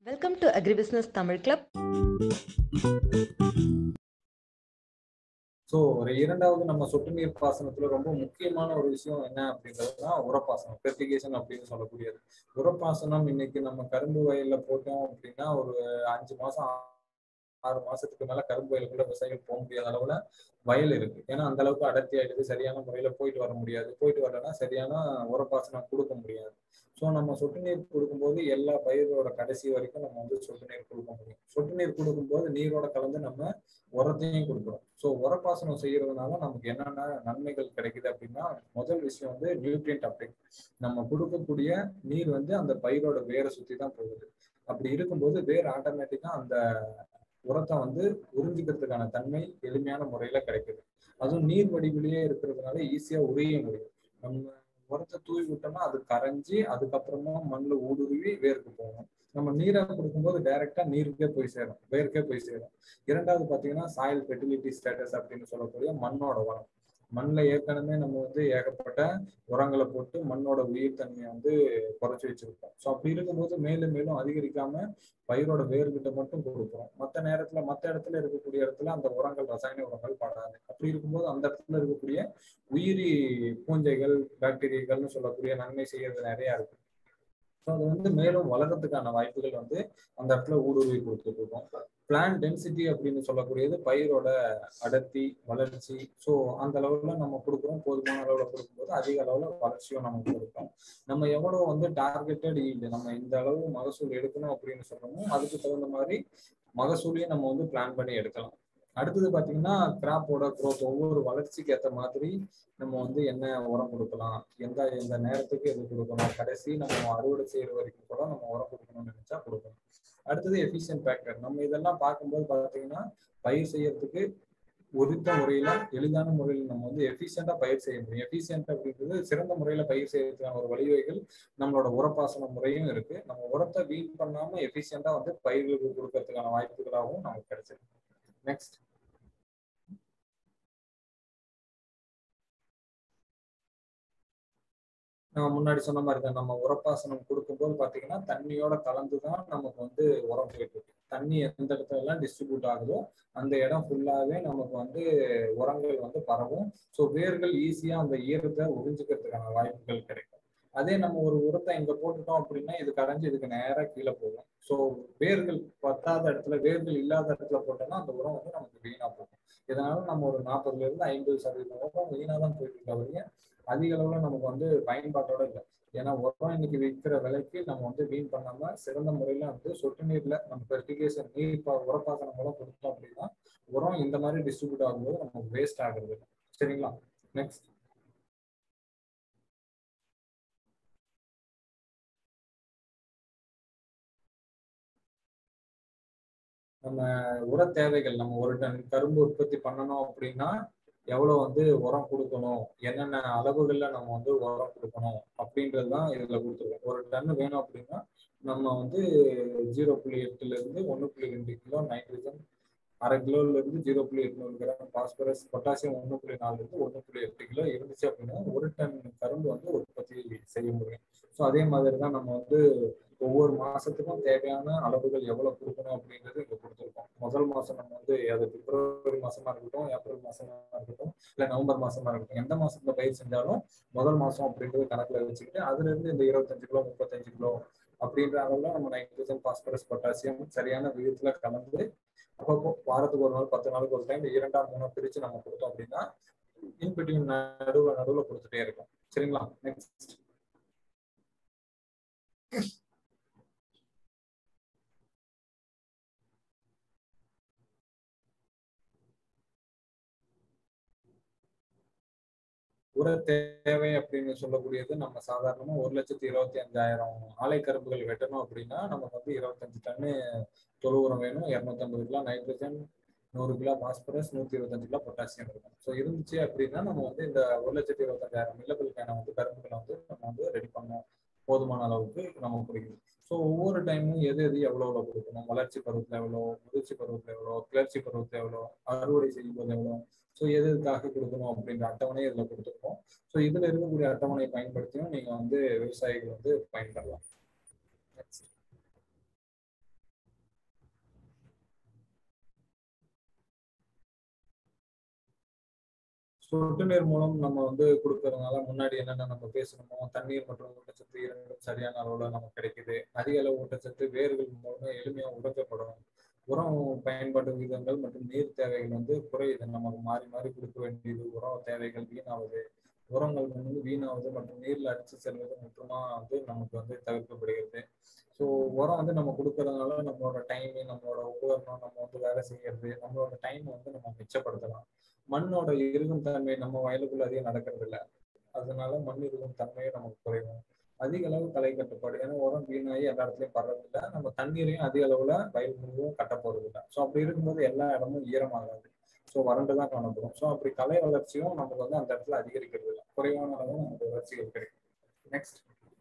Welcome to agribusiness Tamil club so ஒரு இரண்டாவது நம்ம சொட்டு நீர் பாசனத்துல ரொம்ப முக்கியமான ஒரு விஷயம் என்ன அப்படின்றதுனா உரப்பாசனம் ஃபெர்டிகேஷன் அப்படின்னு சொல்லக்கூடியது உரப்பாசனம் இன்னைக்கு நம்ம கரும்பு வயல்ல போட்டோம் அப்படின்னா ஒரு அஞ்சு மாசம் ஆறு மாசத்துக்கு மேல கரும்பு வயலுக்குள்ள விவசாயிகள் போக முடியாத அளவுல வயல் இருக்கு ஏன்னா அந்த அளவுக்கு அடர்த்தி ஆயிடுது சரியான முறையில போயிட்டு வர முடியாது போயிட்டு வரலன்னா சரியான உரப்பாசனம் கொடுக்க முடியாது ஸோ நம்ம சொட்டு நீர் கொடுக்கும்போது எல்லா பயிரோட கடைசி வரைக்கும் நம்ம வந்து சொட்டு நீர் கொடுக்க முடியும் சொட்டு நீர் கொடுக்கும்போது நீரோட கலந்து நம்ம உரத்தையும் கொடுக்குறோம் ஸோ உரப்பாசனம் செய்யறதுனால நமக்கு என்னென்ன நன்மைகள் கிடைக்குது அப்படின்னா முதல் விஷயம் வந்து நியூட்ரியன்ட் அப்டேக் நம்ம கொடுக்கக்கூடிய நீர் வந்து அந்த பயிரோட வேரை சுத்தி தான் போகுது அப்படி இருக்கும்போது வேர் ஆட்டோமேட்டிக்கா அந்த உரத்தை வந்து உறிஞ்சிக்கிறதுக்கான தன்மை எளிமையான முறையில கிடைக்குது அதுவும் நீர் வடிவிலேயே இருக்கிறதுனால ஈஸியா உரிய முடியும் நம்ம உரத்தை தூவி விட்டோம்னா அது கரைஞ்சி அதுக்கப்புறமா மண்ணில் ஊடுருவி வேருக்கு போகும் நம்ம நீரை கொடுக்கும்போது டைரக்டா நீருக்கே போய் சேரும் வேருக்கே போய் சேரும் இரண்டாவது பாத்தீங்கன்னா சாயில் ஃபெர்டிலிட்டி ஸ்டேட்டஸ் அப்படின்னு சொல்லக்கூடிய மண்ணோட வளம் மண்ணில் ஏற்கனவே நம்ம வந்து ஏகப்பட்ட உரங்களை போட்டு மண்ணோட உயிர் தன்மையை வந்து குறைச்சி வச்சிருக்கோம் ஸோ அப்படி இருக்கும்போது மேலும் மேலும் அதிகரிக்காம பயிரோட வேர்கிட்ட மட்டும் கொடுக்குறோம் மற்ற நேரத்துல மற்ற இடத்துல இருக்கக்கூடிய இடத்துல அந்த உரங்கள் ரசாயன உரங்கள் படாது அப்படி இருக்கும்போது அந்த இடத்துல இருக்கக்கூடிய உயிரி பூஞ்சைகள் பாக்டீரியாக்கள்னு சொல்லக்கூடிய நன்மை செய்யறது நிறைய இருக்கு ஸோ அது வந்து மேலும் வளர்றதுக்கான வாய்ப்புகள் வந்து அந்த இடத்துல ஊடுருவி கொடுத்துட்டு இருக்கோம் பிளான் டென்சிட்டி அப்படின்னு சொல்லக்கூடியது பயிரோட அடர்த்தி வளர்ச்சி ஸோ அந்த அளவுல நம்ம கொடுக்குறோம் போதுமான அளவுல கொடுக்கும்போது அதிக அளவுல வளர்ச்சியும் நமக்கு கொடுக்கும் நம்ம எவ்வளவு வந்து டார்கெட்டட் ஈல்டு நம்ம இந்த அளவு மகசூல் எடுக்கணும் அப்படின்னு சொல்றோமோ அதுக்கு தகுந்த மாதிரி மகசூலையும் நம்ம வந்து பிளான் பண்ணி எடுக்கலாம் அடுத்தது பாத்தீங்கன்னா கிராப்போட க்ரோத் ஒவ்வொரு வளர்ச்சிக்கு ஏற்ற மாதிரி நம்ம வந்து என்ன உரம் கொடுக்கலாம் எந்த எந்த நேரத்துக்கு எது கொடுக்கணும் கடைசி நம்ம அறுவடை செய்யற வரைக்கும் கூட நம்ம உரம் கொடுக்கணும்னு நினைச்சா கொடுக்கணும் அடுத்தது எஃபிஷியன்ட் ஃபேக்டர் நம்ம இதெல்லாம் பார்க்கும்போது பார்த்தீங்கன்னா பயிர் செய்யறதுக்கு உரித்த முறையில எளிதான முறையில் நம்ம வந்து எஃபிஷியண்டா பயிர் செய்ய முடியும் எஃபிஷியன்ட் அப்படின்றது சிறந்த முறையில பயிர் செய்யறதுக்கான ஒரு வழிவகைகள் நம்மளோட உரப்பாசன முறையும் இருக்கு நம்ம உரத்தை வீண் பண்ணாம எஃபிஷியண்டா வந்து பயிர்களுக்கு கொடுக்கறதுக்கான வாய்ப்புகளாகவும் நமக்கு கிடைச்சிருக்கு நெக்ஸ்ட் நான் முன்னாடி சொன்ன மாதிரி தான் நம்ம உரப்பாசனம் கொடுக்கும்போது பாத்தீங்கன்னா தண்ணியோட கலந்து தான் நமக்கு வந்து உரம் போயிட்டு இருக்கு தண்ணி எந்த இடத்துல எல்லாம் டிஸ்ட்ரிபியூட் ஆகுதோ அந்த இடம் ஃபுல்லாவே நமக்கு வந்து உரங்கள் வந்து பரவும் ஸோ வேர்கள் ஈஸியா அந்த ஈரத்தை உறிஞ்சிக்கிறதுக்கான வாய்ப்புகள் கிடைக்கும் அதே நம்ம ஒரு உரத்தை இங்க போட்டுட்டோம் அப்படின்னா இது கரைஞ்சி இதுக்கு நேராக கீழே போகும் ஸோ வேர்கள் பத்தாத இடத்துல வேர்கள் இல்லாத இடத்துல போட்டோம்னா அந்த உரம் வந்து நமக்கு வீணா போகும் இதனால நம்ம ஒரு நாற்பதுல இருந்து ஐம்பது சதவீதம் உரம் வீணா தான் போயிட்டு இருக்க அதிக அளவுல நமக்கு வந்து பயன்பாட்டோட இல்லை ஏன்னா உரம் இன்னைக்கு விற்கிற விலைக்கு நம்ம வந்து வீண் பண்ணாம சிறந்த முறையில வந்து சொட்டு நீர்ல நம்ம ஃபெர்டிகேஷன் நீர் உரப்பாசனம் மூலம் கொடுத்தோம் அப்படின்னா உரம் இந்த மாதிரி டிஸ்ட்ரிபியூட் ஆகும்போது நமக்கு வேஸ்ட் ஆகுறது சரிங்களா நெக்ஸ்ட் நம்ம உர தேவைகள் நம்ம ஒரு டன் கரும்பு உற்பத்தி பண்ணணும் அப்படின்னா எவ்வளவு வந்து உரம் கொடுக்கணும் என்னென்ன அளவுகள்ல நம்ம வந்து உரம் கொடுக்கணும் அப்படின்றது தான் இதுல கொடுத்துருக்கோம் ஒரு டன் வேணும் அப்படின்னா நம்ம வந்து ஜீரோ புள்ளி எட்டுல இருந்து ஒன்று புள்ளி ரெண்டு கிலோ நைட்ரஜன் அரை கிலோல இருந்து ஜீரோ புள்ளி எட்நூறு கிராம் பாஸ்பரஸ் பொட்டாசியம் ஒன்று புள்ளி நாலுல இருந்து ஒன்று புள்ளி எட்டு கிலோ இருந்துச்சு அப்படின்னா ஒரு டன் கரும்பு வந்து உற்பத்தி செய்ய முடியும் ஸோ அதே மாதிரி தான் நம்ம வந்து ஒவ்வொரு மாசத்துக்கும் தேவையான அளவுகள் எவ்வளவு கொடுக்கணும் அப்படின்றது இங்க கொடுத்துருக்கோம் முதல் மாசம் நம்ம வந்து அது பிப்ரவரி மாசமா இருக்கட்டும் ஏப்ரல் மாசமா இருக்கட்டும் இல்ல நவம்பர் மாசமா இருக்கட்டும் எந்த மாசத்துல பயிர் செஞ்சாலும் முதல் மாசம் அப்படின்றது கணக்குல வச்சுக்கிட்டு அதுல இருந்து இந்த இருபத்தஞ்சு கிலோ முப்பத்தஞ்சு கிலோ அப்படின்ற அளவுல நம்ம நைட்ரஜன் பாஸ்பரஸ் பொட்டாசியம் சரியான விதத்துல கலந்து அப்பப்போ வாரத்துக்கு ஒரு நாள் பத்து நாளுக்கு ஒரு டைம் இரண்டாம் மூணு பிரிச்சு நம்ம கொடுத்தோம் அப்படின்னா இன்பிட்வீன் நடுவுல நடுவுல கொடுத்துட்டே இருக்கும் சரிங்களா நெக்ஸ்ட் உர தேவை அப்படின்னு சொல்லக்கூடியது நம்ம சாதாரணமா ஒரு லட்சத்தி இருபத்தி அஞ்சாயிரம் ஆலை கரும்புகள் வெட்டணும் அப்படின்னா நமக்கு வந்து இருபத்தஞ்சு டன்னு தொழு உரம் வேணும் இரநூத்தம்பது கிலோ நைட்ரஜன் நூறு கிலோ பாஸ்பரஸ் நூத்தி இருபத்தஞ்சு கிலோ பொட்டாசியம் இருக்கும் ஸோ இருந்துச்சு அப்படின்னா நம்ம வந்து இந்த ஒரு லட்சத்தி இருபத்தஞ்சாயிரம் மில்லபிள்கான வந்து கரும்புகளை வந்து நம்ம வந்து ரெடி பண்ணோம் போதுமான அளவுக்கு நம்ம பிடிக்குது ஸோ ஒவ்வொரு டைமும் எது எது எவ்வளோ எவ்வளோ கொடுக்கணும் வளர்ச்சி பருவத்தில் எவ்வளோ முதிர்ச்சி பருவத்தில் எவ்வளோ கிளர்ச்சி பருவத்தில் எவ்வளோ அறுவடை செய்யும் போது எவ்வளோ ஸோ எது எதுக்காக கொடுக்கணும் அப்படின்ற அட்டவணையை இதில் கொடுத்துருக்கோம் ஸோ இதில் இருக்கக்கூடிய அட்டவணையை பயன்படுத்தியும் நீங்கள் வந்து விவசாயிகள் வந்து பயன்படலாம் சொட்டு நீர் மூலம் நம்ம வந்து கொடுக்கறதுனால முன்னாடி என்னென்ன நம்ம பேசணுமோ தண்ணீர் மற்றும் ஊட்டச்சத்து இரண்டும் சரியான அளவுல நமக்கு கிடைக்குது அதிக அளவு ஊட்டச்சத்து வேர்கள் மூலம் எளிமையா உடைக்கப்படும் உரம் பயன்பாட்டு விகிதங்கள் மற்றும் நீர் தேவைகள் வந்து குறையுது நமக்கு மாறி மாறி கொடுக்க வேண்டியது உரம் தேவைகள் வீணாகுது உரங்கள் வந்து வீணாகுது மற்றும் நீர்ல அடிச்சு செல்வது முற்றுமா வந்து நமக்கு வந்து தவிர்க்கப்படுகிறது ஸோ உரம் வந்து நம்ம கொடுக்கறதுனால நம்மளோட டைம் நம்மளோட உபகரணம் நம்ம வந்து வேலை செய்யறது நம்மளோட டைம் வந்து நம்ம மிச்சப்படுத்தலாம் மண்ணோட இருக்கும் தன்மை நம்ம வயலுக்குள்ள அதிகம் நடக்கிறது இல்லை அதனால மண் இருக்கும் தன்மையை நமக்கு குறையும் அதிக அளவு களை கட்டுப்பாடு ஏன்னா உரம் வீணாகி எல்லா இடத்துலயும் படுறதில்ல நம்ம தண்ணீரையும் அதிக அளவுல வயல் முழுவதும் கட்ட போறது இல்லை ஸோ அப்படி இருக்கும்போது எல்லா இடமும் ஈரமாகாது ஸோ வறண்டு தான் காணப்படும் ஸோ அப்படி கலை வளர்ச்சியும் நமக்கு வந்து அந்த இடத்துல அதிகரிக்கிறது இல்லை குறைவான அளவு நமக்கு வளர்ச்சிகள் கிடைக்கும் நெக்ஸ்ட்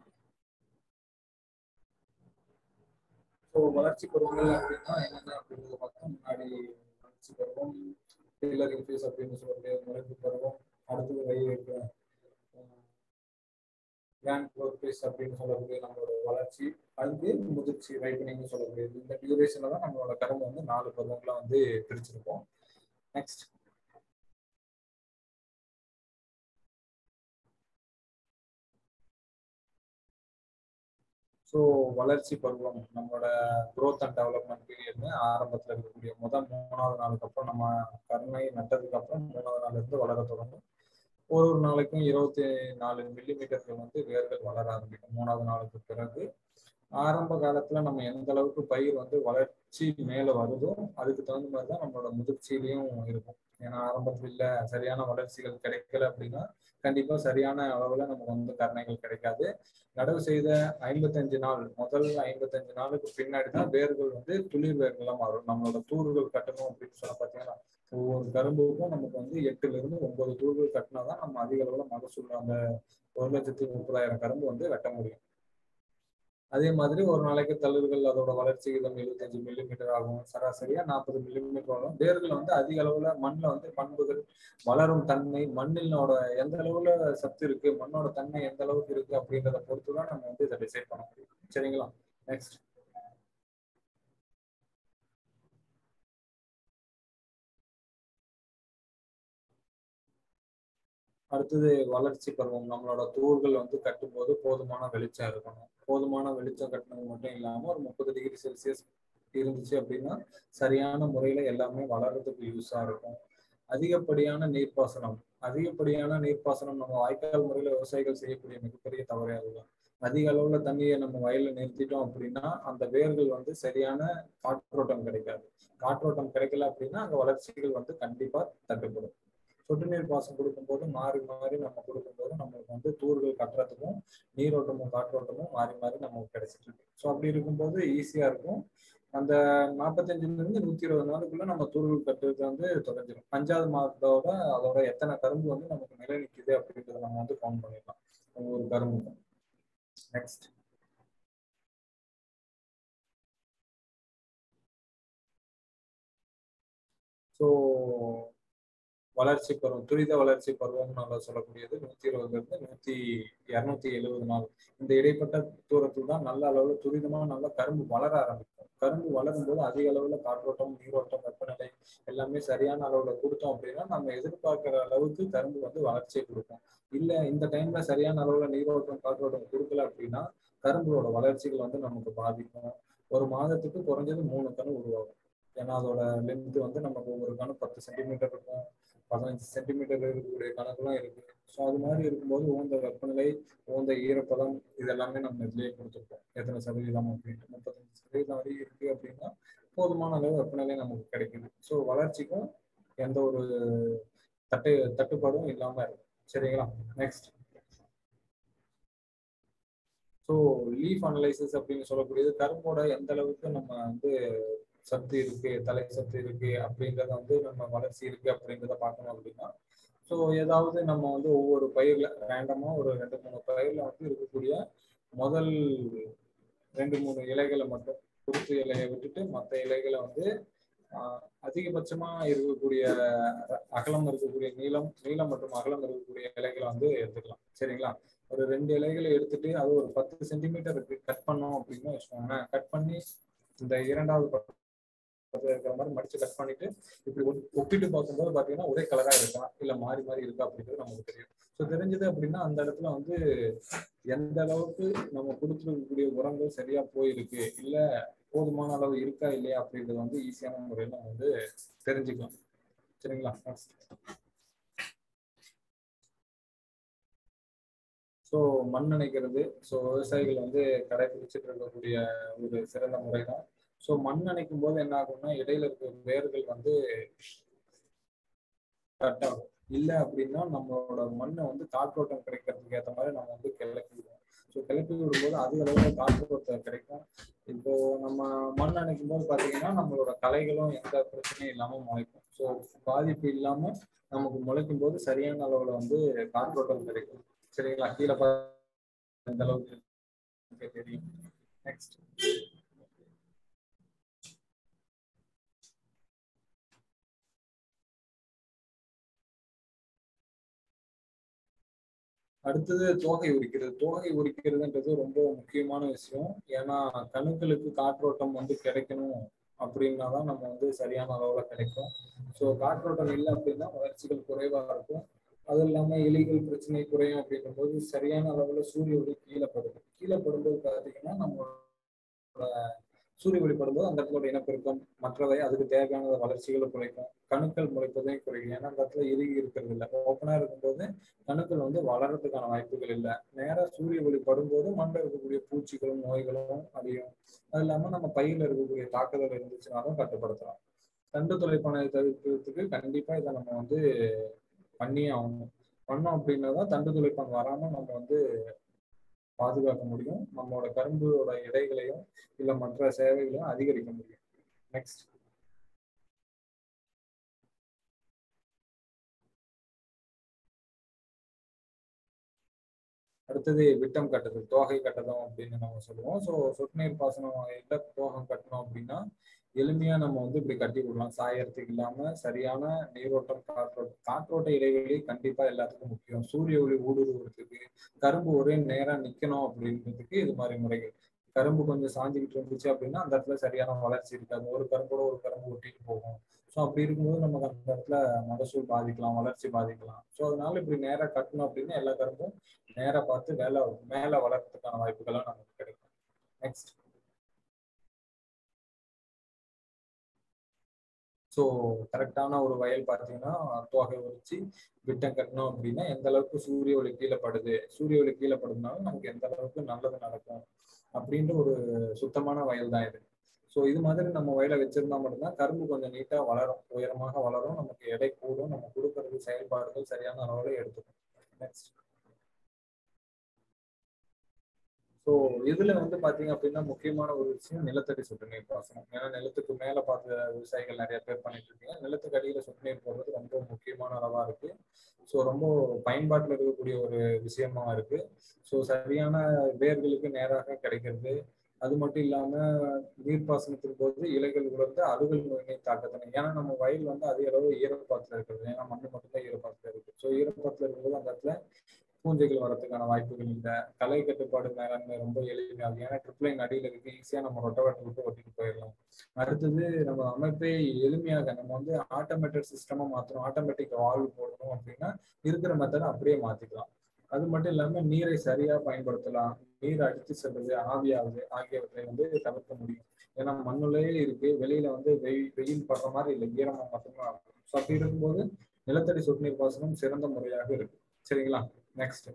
ஸோ வளர்ச்சி பருவங்கள் அப்படின்னா என்னென்ன அப்படிங்கிறத பார்த்தா முன்னாடி வளர்ச்சி பருவம் டெய்லரிங் ஃபேஸ் அப்படின்னு சொல்லக்கூடிய முளைப்பு பருவம் அடுத்தது வயிறு கிராண்ட் க்ரோத் ஃபேஸ் அப்படின்னு சொல்லக்கூடிய நம்மளோட வளர்ச்சி அடுத்து முதிர்ச்சி ரைப்பனிங்னு சொல்லக்கூடியது இந்த டியூரேஷன்ல தான் நம்மளோட கரும்பு வந்து நாலு பருவங்களா வந்து பிரிச்சிருக்கோம் நெக்ஸ்ட் ஸோ வளர்ச்சி பருவம் நம்மளோட க்ரோத் அண்ட் டெவலப்மெண்ட் பீரியட்னு ஆரம்பத்தில் இருக்கக்கூடிய முதல் மூணாவது நாளுக்கு அப்புறம் நம்ம கருணை நட்டதுக்கு அப்புறம் மூணாவது நாள்ல இருந்து வளர தொடங்கும் ஒரு ஒரு நாளைக்கும் இருபத்தி நாலு மில்லிமீட்டர்கள் வந்து வேர்கள் வளர ஆரம்பிக்கும் மூணாவது நாளுக்கு பிறகு ஆரம்ப காலத்துல நம்ம எந்த அளவுக்கு பயிர் வந்து வளர்ச்சி மேல வருதோ அதுக்கு தகுந்த மாதிரி தான் நம்மளோட முதிர்ச்சியிலையும் இருக்கும் ஏன்னா ஆரம்பத்துல இல்ல சரியான வளர்ச்சிகள் கிடைக்கல அப்படின்னா கண்டிப்பா சரியான அளவுல நமக்கு வந்து கருணைகள் கிடைக்காது நடவு செய்த ஐம்பத்தஞ்சு நாள் முதல் ஐம்பத்தஞ்சு நாளுக்கு பின்னாடி தான் வேர்கள் வந்து துளிர் வேர்களா மாறும் நம்மளோட தூர்கள் கட்டணும் அப்படின்னு சொன்னா பாத்தீங்கன்னா ஒவ்வொரு கரும்புக்கும் நமக்கு வந்து எட்டுல இருந்து ஒன்பது தூர்கள் கட்டினாதான் நம்ம அதிக அளவுல மகசூல் அந்த ஒரு லட்சத்தி முப்பதாயிரம் கரும்பு வந்து வெட்ட முடியும் அதே மாதிரி ஒரு நாளைக்கு தளிர்கள் அதோட வளர்ச்சி விதம் எழுபத்தஞ்சு மில்லிமீட்டர் ஆகும் சராசரியா நாற்பது மில்லிமீட்டர் ஆகும் வேர்கள் வந்து அதிக அளவுல மண்ணில் வந்து பண்புகள் வளரும் தன்மை மண்ணினோட எந்த அளவுல சத்து இருக்கு மண்ணோட தன்மை எந்த அளவுக்கு இருக்கு அப்படின்றத பொறுத்து தான் நம்ம வந்து இதை டிசைட் பண்ண முடியும் சரிங்களா நெக்ஸ்ட் அடுத்தது வளர்ச்சி பருவம் நம்மளோட தூர்கள் வந்து கட்டும்போது போதுமான வெளிச்சம் இருக்கணும் போதுமான வெளிச்சம் கட்டினது மட்டும் இல்லாம ஒரு முப்பது டிகிரி செல்சியஸ் இருந்துச்சு அப்படின்னா சரியான முறையில எல்லாமே வளர்றதுக்கு யூஸா இருக்கும் அதிகப்படியான நீர்ப்பாசனம் அதிகப்படியான நீர்ப்பாசனம் நம்ம வாய்க்கால் முறையில விவசாயிகள் செய்யக்கூடிய மிகப்பெரிய தவறே அதுதான் அதிக அளவுல தண்ணியை நம்ம வயல்ல நிறுத்திட்டோம் அப்படின்னா அந்த வேர்கள் வந்து சரியான காற்றோட்டம் கிடைக்காது காற்றோட்டம் கிடைக்கல அப்படின்னா அங்க வளர்ச்சிகள் வந்து கண்டிப்பா தட்டுப்படும் சொட்டு நீர் பாசனம் கொடுக்கும்போது மாறி மாறி நம்ம கொடுக்கும்போது நம்மளுக்கு வந்து தூர்கள் கட்டுறதுக்கும் நீரோட்டமும் காற்றோட்டமும் மாறி மாறி நமக்கு கிடைச்சிட்டு இருக்கு ஸோ அப்படி இருக்கும்போது ஈஸியா இருக்கும் அந்த நாற்பத்தஞ்சுல இருந்து நூத்தி இருபது நாளுக்குள்ள நம்ம தூர்கள் கட்டுறது வந்து தொடஞ்சிடும் அஞ்சாவது மாதத்தோட அதோட எத்தனை கரும்பு வந்து நமக்கு நிலை நிற்குது அப்படின்றத நம்ம வந்து கவுண்ட் பண்ணிடலாம் ஒவ்வொரு கரும்புக்கும் நெக்ஸ்ட் ஸோ வளர்ச்சி பருவம் துரித வளர்ச்சி பருவம் நம்ம சொல்லக்கூடியது நூத்தி இருபதுல இருந்து நூத்தி இருநூத்தி எழுபது நாள் இந்த இடைப்பட்ட தூரத்தில் தான் நல்ல அளவுல துரிதமா நல்லா கரும்பு வளர ஆரம்பிக்கும் கரும்பு வளரும் போது அதிக அளவுல காற்றோட்டம் நீரோட்டம் வெப்பநிலை எல்லாமே சரியான அளவுல கொடுத்தோம் அப்படின்னா நம்ம எதிர்பார்க்கிற அளவுக்கு கரும்பு வந்து வளர்ச்சியை கொடுக்கும் இல்ல இந்த டைம்ல சரியான அளவுல நீரோட்டம் காற்றோட்டம் கொடுக்கல அப்படின்னா கரும்போட வளர்ச்சிகள் வந்து நமக்கு பாதிக்கும் ஒரு மாதத்துக்கு குறைஞ்சது மூணு கணு உருவாகும் ஏன்னா அதோட லென்த் வந்து நமக்கு ஒவ்வொரு கணு பத்து சென்டிமீட்டர் இருக்கும் பதினஞ்சு சென்டிமீட்டர் இருக்கக்கூடிய கணக்குலாம் இருக்கு ஸோ அது மாதிரி இருக்கும்போது உந்த வெப்பநிலை உந்த ஈரப்பதம் இது எல்லாமே நம்ம இதுலயே கொடுத்துருக்கோம் எத்தனை சதவீதம் அப்படின்ட்டு முப்பத்தஞ்சு சதவீதம் வரை இருக்கு அப்படின்னா போதுமான அளவு வெப்பநிலை நமக்கு கிடைக்குது ஸோ வளர்ச்சிக்கும் எந்த ஒரு தட்டு தட்டுப்பாடும் இல்லாம இருக்கு சரிங்களா நெக்ஸ்ட் ஸோ லீஃப் அனலைசிஸ் அப்படின்னு சொல்லக்கூடியது கரும்போட எந்த அளவுக்கு நம்ம வந்து சத்து இருக்கு தலை சத்து இருக்கு அப்படின்றத வந்து நம்ம வளர்ச்சி இருக்கு அப்படின்றத பார்க்கணும் அப்படின்னா ஸோ ஏதாவது நம்ம வந்து ஒவ்வொரு பயிர்ல ரேண்டமா ஒரு ரெண்டு மூணு பயிர்ல வந்து இருக்கக்கூடிய முதல் ரெண்டு மூணு இலைகளை மட்டும் குருத்து இலையை விட்டுட்டு மற்ற இலைகளை வந்து அதிகபட்சமா இருக்கக்கூடிய அகலம் இருக்கக்கூடிய நீளம் நீளம் மற்றும் அகலம் இருக்கக்கூடிய இலைகளை வந்து எடுத்துக்கலாம் சரிங்களா ஒரு ரெண்டு இலைகளை எடுத்துட்டு அது ஒரு பத்து சென்டிமீட்டருக்கு கட் பண்ணோம் அப்படின்னு வச்சுக்கோங்களேன் கட் பண்ணி இந்த இரண்டாவது படத்துல இருக்கிற மாதிரி மடிச்சு கட் பண்ணிட்டு இப்படி ஒப்- ஒப்பிட்டு பார்க்கும்போது பாத்தீங்கன்னா ஒரே கலரா இருக்கா இல்ல மாறி மாறி இருக்கா அப்படிங்கிறது நமக்கு தெரியும் ஸோ தெரிஞ்சது அப்படின்னா அந்த இடத்துல வந்து எந்த அளவுக்கு நம்ம கொடுத்துருக்கக்கூடிய உரங்கள் சரியா போயிருக்கு இல்ல போதுமான அளவு இருக்கா இல்லையா அப்படின்றது வந்து ஈஸியான முறையில் நம்ம வந்து தெரிஞ்சுக்கலாம் சரிங்களா Next. ஸோ மண் அணைக்கிறது ஸோ விவசாயிகள் வந்து கடைபிடிச்சிட்டு இருக்கக்கூடிய ஒரு சிறந்த முறை தான் ஸோ மண் அணைக்கும் போது என்ன ஆகும்னா இடையில இருக்க வேர்கள் வந்து கட் ஆகும் இல்லை அப்படின்னா நம்மளோட மண்ணை வந்து காற்றோட்டம் கிடைக்கிறதுக்கு ஏற்ற மாதிரி நம்ம வந்து கிளப்பி விடுவோம் ஸோ கிளப்பி விடும்போது அதிக அளவில் காற்றோட்டம் கிடைக்கும் இப்போ நம்ம மண் அணைக்கும் போது பார்த்தீங்கன்னா நம்மளோட களைகளும் எந்த பிரச்சனையும் இல்லாமல் முளைக்கும் ஸோ பாதிப்பு இல்லாமல் நமக்கு முளைக்கும் போது சரியான அளவில் வந்து காற்றோட்டம் கிடைக்கும் சரிங்களா கீழே பார்த்து எந்த அளவுக்கு இருக்கு தெரியும் நெக்ஸ்ட் அடுத்தது தோகை உரிக்கிறது தோகை உரிக்கிறதுன்றது ரொம்ப முக்கியமான விஷயம் ஏன்னா கணுக்களுக்கு காற்றோட்டம் வந்து கிடைக்கணும் அப்படின்னா தான் நம்ம வந்து சரியான அளவுல கிடைக்கும் ஸோ காற்றோட்டம் இல்லை அப்படின்னா வளர்ச்சிகள் குறைவா இருக்கும் அது இல்லாம எலிகள் பிரச்சனை குறையும் அப்படிங்கும் போது சரியான அளவுல சூரிய ஒளி கீழே படுது கீழே படும்போது பார்த்தீங்கன்னா நம்மளோட சூரிய ஒளி படும்போது அந்த இடத்துல இனப்பெருக்கம் மற்றவை அதுக்கு தேவையான வளர்ச்சிகளை குறைக்கும் கணுக்கள் முளைப்பதையும் குறைக்கும் ஏன்னா அந்த இடத்துல இறுகி இருக்கிறது இல்லை ஓப்பனா இருக்கும்போது கணுக்கள் வந்து வளர்றதுக்கான வாய்ப்புகள் இல்லை நேரா சூரிய ஒளி படும்போது மண்ணில் இருக்கக்கூடிய பூச்சிகளும் நோய்களும் அழியும் அது இல்லாம நம்ம பையில இருக்கக்கூடிய தாக்குதல் இருந்துச்சுனாலும் கட்டுப்படுத்தலாம் தண்டு தொலைப்பானை தவிர்க்கிறதுக்கு கண்டிப்பா இதை நம்ம வந்து பண்ணியே ஆகணும் பண்ணோம் அப்படின்னா தான் தண்டு துளைப்பான் வராம நம்ம வந்து பாதுகாக்க முடியும் நம்மளோட கரும்போட இடைகளையும் இல்ல மற்ற சேவைகளையும் அதிகரிக்க முடியும் நெக்ஸ்ட் அடுத்தது விட்டம் கட்டுதல் தோகை கட்டதம் அப்படின்னு நம்ம சொல்லுவோம் ஸோ சொட்டு நீர் பாசனம் இல்ல தோகம் கட்டணும் அப்படின்னா எளிமையா நம்ம வந்து இப்படி கட்டி விடலாம் சாயறதுக்கு இல்லாம சரியான நீரோட்டம் காற்றோட்டம் காற்றோட்ட இடைவெளி கண்டிப்பா எல்லாத்துக்கும் முக்கியம் சூரிய ஒளி ஊடுருவதுக்கு கரும்பு ஒரே நேரா நிக்கணும் அப்படின்றதுக்கு இது மாதிரி முறைகள் கரும்பு கொஞ்சம் சாஞ்சுக்கிட்டு இருந்துச்சு அப்படின்னா அந்த இடத்துல சரியான வளர்ச்சி இருக்காது ஒரு கரும்போட ஒரு கரும்பு ஒட்டிட்டு போகும் ஸோ அப்படி இருக்கும்போது நமக்கு அந்த இடத்துல மகசூல் பாதிக்கலாம் வளர்ச்சி பாதிக்கலாம் ஸோ அதனால இப்படி நேரா கட்டணும் அப்படின்னா எல்லா கரும்பும் நேரா பார்த்து மேல மேல வளர்றதுக்கான வாய்ப்புகள்லாம் நமக்கு கிடைக்கும் நெக்ஸ்ட் ஸோ கரெக்டான ஒரு வயல் பார்த்தீங்கன்னா தோகை உரிச்சு விட்டம் கட்டணும் அப்படின்னா எந்த அளவுக்கு சூரிய ஒளி கீழே படுது சூரிய ஒளி கீழே படுதுனாலும் நமக்கு எந்த அளவுக்கு நல்லது நடக்கும் அப்படின்ற ஒரு சுத்தமான வயல் தான் இது ஸோ இது மாதிரி நம்ம வயலை வச்சிருந்தா மட்டும்தான் கரும்பு கொஞ்சம் நீட்டா வளரும் உயரமாக வளரும் நமக்கு எடை கூடும் நம்ம கொடுக்கறது செயல்பாடுகள் சரியான அளவில் எடுத்துக்கும் நெக்ஸ்ட் ஸோ இதுல வந்து பாத்தீங்க அப்படின்னா முக்கியமான ஒரு விஷயம் நிலத்தடி சொட்டு நீர் பாசனம் ஏன்னா நிலத்துக்கு மேல பார்த்த விவசாயிகள் நிறைய பேர் பண்ணிட்டு இருக்கீங்க நிலத்துக்கு அடியில சொட்டு நீர் போடுறது ரொம்ப முக்கியமான அளவா இருக்கு ஸோ ரொம்ப பயன்பாட்டில் இருக்கக்கூடிய ஒரு விஷயமா இருக்கு ஸோ சரியான வேர்களுக்கு நேராக கிடைக்கிறது அது மட்டும் இல்லாம நீர்ப்பாசனத்தின் போது இலைகள் உலர்ந்து அழுகல் நோயினை தாக்கத்தினை ஏன்னா நம்ம வயல் வந்து அதிக அளவு ஈரப்பாத்துல இருக்கிறது ஏன்னா மண்ணு மட்டும்தான் ஈரப்பாத்துல இருக்கு ஸோ ஈரப்பாத்துல இருக்கும்போது அந்த இடத்துல பூஞ்சைகள் வரதுக்கான வாய்ப்புகள் இல்லை கலை கட்டுப்பாடு மேலாண்மை ரொம்ப எளிமையாகும் ஏன்னா ட்ரிப்ளைன் அடியில் இருக்கு ஈஸியா நம்ம ரொட்டவேட்டர் விட்டு ஒட்டிட்டு போயிடலாம் அடுத்தது நம்ம அமைப்பே எளிமையாக நம்ம வந்து ஆட்டோமேட்டட் சிஸ்டமா மாற்றணும் ஆட்டோமேட்டிக் வால்வ் போடணும் அப்படின்னா இருக்கிற மெத்தடை அப்படியே மாத்திக்கலாம் அது மட்டும் இல்லாம நீரை சரியா பயன்படுத்தலாம் நீர் அடித்து செல்வது ஆவியாவது ஆகியவற்றை வந்து தவிர்க்க முடியும் ஏன்னா மண்ணுலயே இருக்கு வெளியில வந்து வெயில் வெயில் படுற மாதிரி இல்லை ஈரமா மட்டும்தான் இருக்கும் ஸோ அப்படி இருக்கும்போது நிலத்தடி சொட்டு நீர் பாசனம் சிறந்த முறையாக இருக்கு சரிங்களா நெக்ஸ்ட்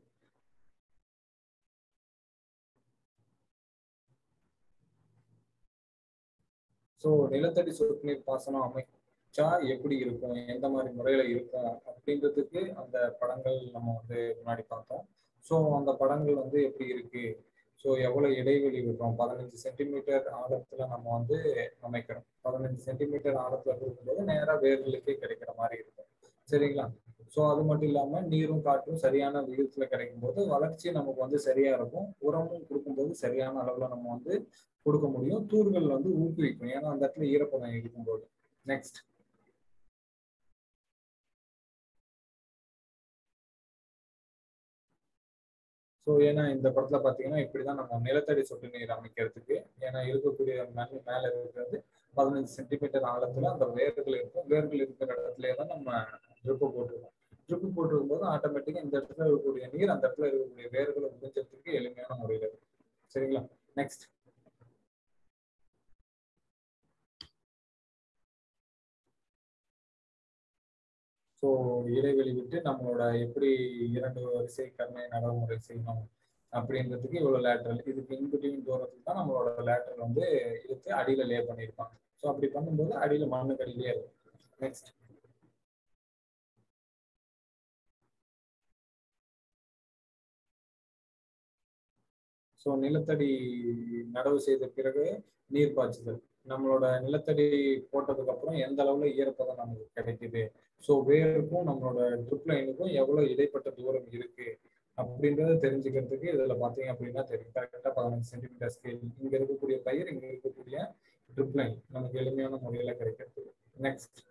ஸோ நிலத்தடி சொட்டு நீர் பாசனம் அமைச்சா எப்படி இருக்கும் எந்த மாதிரி முறையில இருக்கும் அப்படின்றதுக்கு அந்த படங்கள் நம்ம வந்து முன்னாடி பார்த்தோம் ஸோ அந்த படங்கள் வந்து எப்படி இருக்கு ஸோ எவ்வளவு இடைவெளி விடுறோம் பதினஞ்சு சென்டிமீட்டர் ஆழத்துல நம்ம வந்து அமைக்கிறோம் பதினஞ்சு சென்டிமீட்டர் ஆழத்துல இருக்கும்போது நேரா வேர்களுக்கே கிடைக்கிற மாதிரி இருக்கும் சரிங்களா ஸோ அது மட்டும் இல்லாம நீரும் காற்றும் சரியான விகிதத்துல கிடைக்கும் போது வளர்ச்சி நமக்கு வந்து சரியா இருக்கும் உரமும் கொடுக்கும்போது சரியான அளவுல நம்ம வந்து கொடுக்க முடியும் தூர்கள் வந்து ஊக்குவிக்கும் ஏன்னா அந்த இடத்துல ஈரப்பதம் இருக்கும்போது நெக்ஸ்ட் ஸோ ஏன்னா இந்த படத்துல பாத்தீங்கன்னா இப்படிதான் நம்ம நிலத்தடி சொட்டு நீர் அமைக்கிறதுக்கு ஏன்னா இருக்கக்கூடிய மண் மேல இருக்கிறது பதினஞ்சு சென்டிமீட்டர் ஆழத்துல அந்த வேர்கள் இருக்கும் வேர்கள் இருக்கிற இடத்துலயே தான் நம்ம ட்ரிப்பு போட்டுருக்கோம் ட்ரிப்பு போட்டிருக்கும் போது ஆட்டோமேட்டிக்கா இந்த இடத்துல இருக்கக்கூடிய நீர் அந்த இடத்துல இருக்கக்கூடிய வேர்களை முடிஞ்சதுக்கு எளிமையான முறையில இருக்கும் சரிங்களா நெக்ஸ்ட் ஸோ இடைவெளி விட்டு நம்மளோட எப்படி இரண்டு வரிசை கருணை நடைமுறை செய்யணும் அப்படின்றதுக்கு இவ்வளோ லேட்டரல் இதுக்கு இன்பிட்வீன் தூரத்துக்கு தான் நம்மளோட லேட்டரல் வந்து இழுத்து அடியில லே பண்ணியிருப்பாங்க ஸோ அப்படி பண்ணும்போது அடியில மண்ணு கடியிலே இருக்கும் நெக்ஸ்ட் ஸோ நிலத்தடி நடவு செய்த பிறகு நீர் பாய்ச்சுதல் நம்மளோட நிலத்தடி போட்டதுக்கு அப்புறம் எந்த அளவுல ஈரப்பதம் நமக்கு கிடைக்குது ஸோ வேருக்கும் நம்மளோட ட்ரிப் லைனுக்கும் எவ்வளவு இடைப்பட்ட தூரம் இருக்கு அப்படின்றத தெரிஞ்சுக்கிறதுக்கு இதுல பாத்தீங்க அப்படின்னா தெரியும் கரெக்டா பதினஞ்சு சென்டிமீட்டர் ஸ்கேல் இங்க இருக்கக்கூடிய பயிர் இங்க இருக்கக்கூடிய ட்ரிப் லைன் நமக்கு எளிமையான முறையில கிடைக்கிறது நெக்ஸ்ட்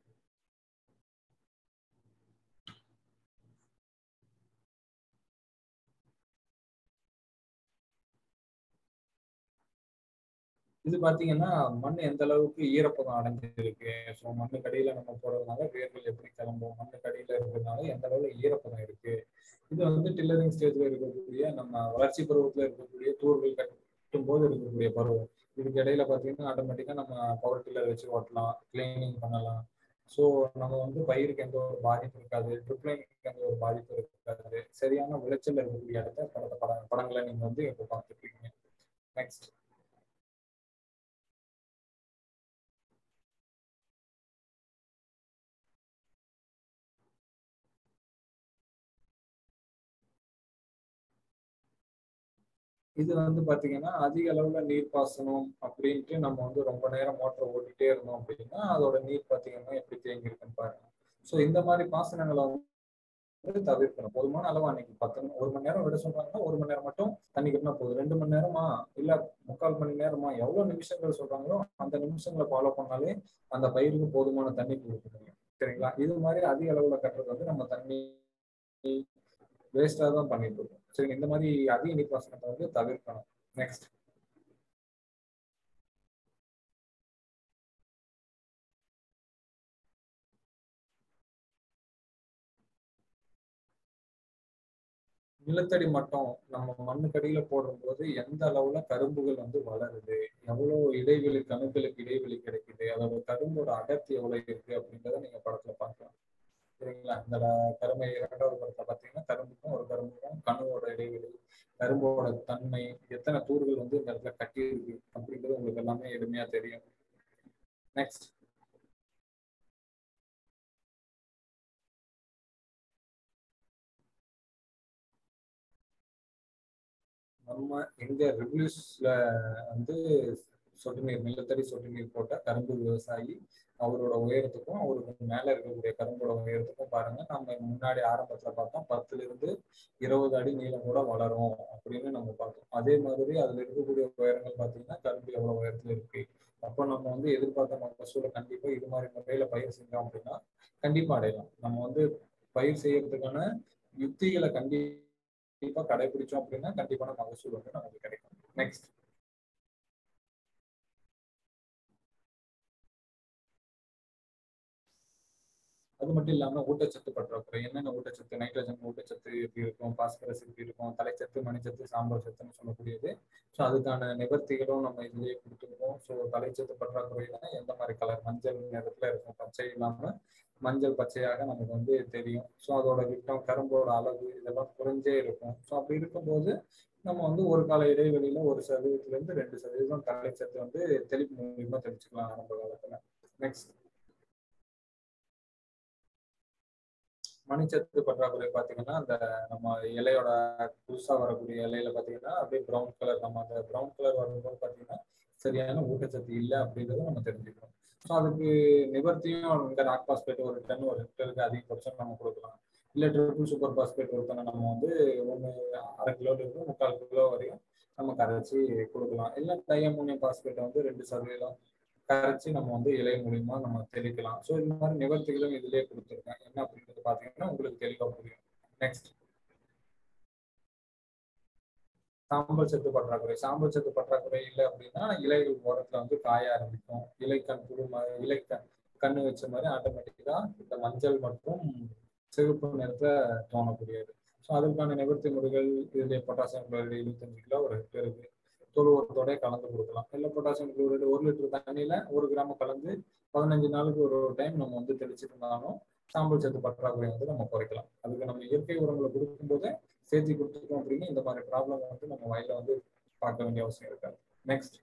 இது பாத்தீங்கன்னா மண் எந்த அளவுக்கு ஈரப்பதம் அடைஞ்சிருக்கு ஸோ மண்ணு கடியில நம்ம போடுறதுனால வேர்கள் எப்படி கிளம்பும் மண்ணு கடியில இருக்கிறதுனால எந்த அளவுல ஈரப்பதம் இருக்கு இது வந்து டில்லரிங் ஸ்டேஜ்ல இருக்கக்கூடிய நம்ம வளர்ச்சி பருவத்துல இருக்கக்கூடிய தூர்கள் கட்டும் போது இருக்கக்கூடிய பருவம் இதுக்கு இடையில பாத்தீங்கன்னா ஆட்டோமேட்டிக்கா நம்ம பவர் டில்லர் வச்சு ஓட்டலாம் கிளீனிங் பண்ணலாம் ஸோ நம்ம வந்து பயிருக்கு எந்த ஒரு பாதிப்பு இருக்காது ட்ரிப்ளைனுக்கு எந்த ஒரு பாதிப்பு இருக்காது சரியான விளைச்சல் இருக்கக்கூடிய இடத்த படத்தை பட படங்களை நீங்க வந்து இப்போ பார்த்துட்டு இருக்கீங்க நெக்ஸ்ட் இது வந்து பாத்தீங்கன்னா அதிக அளவுல நீர் பாசனம் அப்படின்ட்டு நம்ம வந்து ரொம்ப நேரம் மோட்டர் ஓட்டிட்டே இருந்தோம் அப்படின்னா அதோட நீர் பாத்தீங்கன்னா எப்படி தேங்கி இருக்குன்னு பாருங்க ஸோ இந்த மாதிரி பாசனங்களை வந்து தவிர்க்கணும் போதுமான அளவு அன்னைக்கு பத்து ஒரு மணி நேரம் விட சொல்றாங்கன்னா ஒரு மணி நேரம் மட்டும் தண்ணி கட்டினா போதும் ரெண்டு மணி நேரமா இல்ல முக்கால் மணி நேரமா எவ்வளவு நிமிஷங்கள் சொல்றாங்களோ அந்த நிமிஷங்களை ஃபாலோ பண்ணாலே அந்த பயிருக்கு போதுமான தண்ணி கொடுக்க முடியும் சரிங்களா இது மாதிரி அதிக அளவுல கட்டுறது வந்து நம்ம தண்ணி வேஸ்டா தான் பண்ணிட்டு இருக்கோம் சரி இந்த மாதிரி அதிக நீர் பாசனத்தை வந்து தவிர்க்கணும் நெக்ஸ்ட் நிலத்தடி மட்டம் நம்ம மண்ணுக்கடியில போடும்போது எந்த அளவுல கரும்புகள் வந்து வளருது எவ்வளவு இடைவெளி கணுக்களுக்கு இடைவெளி கிடைக்குது அதோட கரும்போட அடர்த்தி எவ்வளவு இருக்கு அப்படின்றத நீங்க படத்துல பார்க்கலாம் சரிங்களா இந்த கருமை இரண்டாவது படத்தை பார்த்தீங்கன்னா கரும்புக்கும் ஒரு கரும்புக்கும் கணுவோட இடைவெளி கரும்போட தன்மை எத்தனை தூர்கள் வந்து இந்த இடத்துல கட்டி இருக்கு அப்படின்றது உங்களுக்கு எல்லாமே எளிமையா தெரியும் நெக்ஸ்ட் நம்ம எங்க ரிவ்யூஸ்ல வந்து சொட்டு நீர் நிலத்தடி சொட்டு நீர் போட்ட கரும்பு விவசாயி அவரோட உயரத்துக்கும் அவருக்கு மேல இருக்கக்கூடிய கரும்போட உயரத்துக்கும் பாருங்க நம்ம முன்னாடி ஆரம்பத்துல பார்த்தோம் பத்துல இருந்து இருபது அடி நீளம் கூட வளரும் அப்படின்னு நம்ம பார்த்தோம் அதே மாதிரி அதுல இருக்கக்கூடிய உயரங்கள் பாத்தீங்கன்னா கரும்பு எவ்வளவு உயரத்துல இருக்கு அப்போ நம்ம வந்து எதிர்பார்த்த மகசூலை கண்டிப்பா இது மாதிரி முறையில பயிர் செஞ்சோம் அப்படின்னா கண்டிப்பா அடையலாம் நம்ம வந்து பயிர் செய்யறதுக்கான யுக்திகளை கண்டிப்பா கடைபிடிச்சோம் அப்படின்னா கண்டிப்பான மகசூல் வந்து நமக்கு கிடைக்கும் நெக்ஸ்ட் அது மட்டும் இல்லாம ஊட்டச்சத்து பற்றாக்குறை என்னென்ன ஊட்டச்சத்து நைட்ரஜன் ஊட்டச்சத்து எப்படி இருக்கும் பாஸ்பரஸ் எப்படி இருக்கும் தலைச்சத்து மணிச்சத்து சாம்பார் சத்துன்னு சொல்லக்கூடியது ஸோ அதுக்கான நிவர்த்திகளும் நம்ம இதுலயே கொடுத்துருக்கோம் ஸோ தலைச்சத்து பற்றாக்குறைனா எந்த மாதிரி கலர் மஞ்சள் நிறத்துல இருக்கும் பச்சை இல்லாம மஞ்சள் பச்சையாக நமக்கு வந்து தெரியும் ஸோ அதோட விட்டம் கரும்போட அளவு இதெல்லாம் குறைஞ்சே இருக்கும் ஸோ அப்படி இருக்கும்போது நம்ம வந்து ஒரு கால இடைவெளியில ஒரு சதவீதத்துல இருந்து ரெண்டு சதவீதம் தலைச்சத்து வந்து தெளிப்பு மூலியமா தெளிச்சுக்கலாம் ஆரம்ப காலத்துல நெக்ஸ்ட் மணிச்சத்து பற்றாக்குறை பார்த்தீங்கன்னா அந்த நம்ம இலையோட புதுசா வரக்கூடிய இலையில பார்த்தீங்கன்னா அப்படியே ப்ரௌன் கலர் நம்ம அந்த ப்ரௌன் கலர் வரும்போது பார்த்தீங்கன்னா சரியான ஊட்டச்சத்து இல்லை அப்படின்றத நம்ம தெரிஞ்சுக்கணும் ஸோ அதுக்கு நிவர்த்தியும் இந்த ராக் பாஸ்பேட் ஒரு டன் ஒரு ஹெக்டருக்கு அதிகபட்சம் நம்ம கொடுக்கலாம் இல்லை ட்ரிபிள் சூப்பர் பாஸ்பேட் ஒருத்தனை நம்ம வந்து ஒன்று அரை கிலோல இருந்து முக்கால் கிலோ வரையும் நம்ம கரைச்சி கொடுக்கலாம் இல்லை டையமோனியம் பாஸ்பேட்டை வந்து ரெண்டு சதவீதம் கரைச்சி நம்ம வந்து இலை மூலியமா நம்ம தெளிக்கலாம் ஸோ இந்த மாதிரி நிவர்த்திகளும் இதுலயே கொடுத்துருக்கேன் என்ன அப்படின்றது பாத்தீங்கன்னா உங்களுக்கு தெளிவா புரியும் நெக்ஸ்ட் சாம்பல் சத்து பற்றாக்குறை சாம்பல் சத்து பற்றாக்குறை இல்லை அப்படின்னா இலைகள் ஓரத்துல வந்து காய ஆரம்பிக்கும் இலைக்கண் புழு மாதிரி இலைக்கண் கண்ணு வச்ச மாதிரி ஆட்டோமேட்டிக்கா இந்த மஞ்சள் மற்றும் சிவப்பு நிறத்தை தோணக்கூடியது ஸோ அதற்கான நிவர்த்தி முறைகள் இதுல பொட்டாசியம் குளோரைடு இருபத்தஞ்சு கிலோ ஒரு ஹெக்டருக்கு தொழுவத்தோட கலந்து கொடுக்கலாம் இல்லை பொட்டாசியம் குளோரைடு ஒரு லிட்டர் தண்ணியில ஒரு கிராம் கலந்து பதினஞ்சு நாளுக்கு ஒரு டைம் நம்ம வந்து தெளிச்சுட்டு இருந்தாலும் சாம்பல் சத்து பற்றாக்குறை வந்து நம்ம குறைக்கலாம் அதுக்கு நம்ம இயற்கை உரங்களை கொடுக்கும்போது சேர்த்து கொடுத்துருக்கோம் அப்படின்னு இந்த மாதிரி ப்ராப்ளம் வந்து நம்ம வயல வந்து பார்க்க வேண்டிய அவசியம் இருக்காது நெக்ஸ்ட்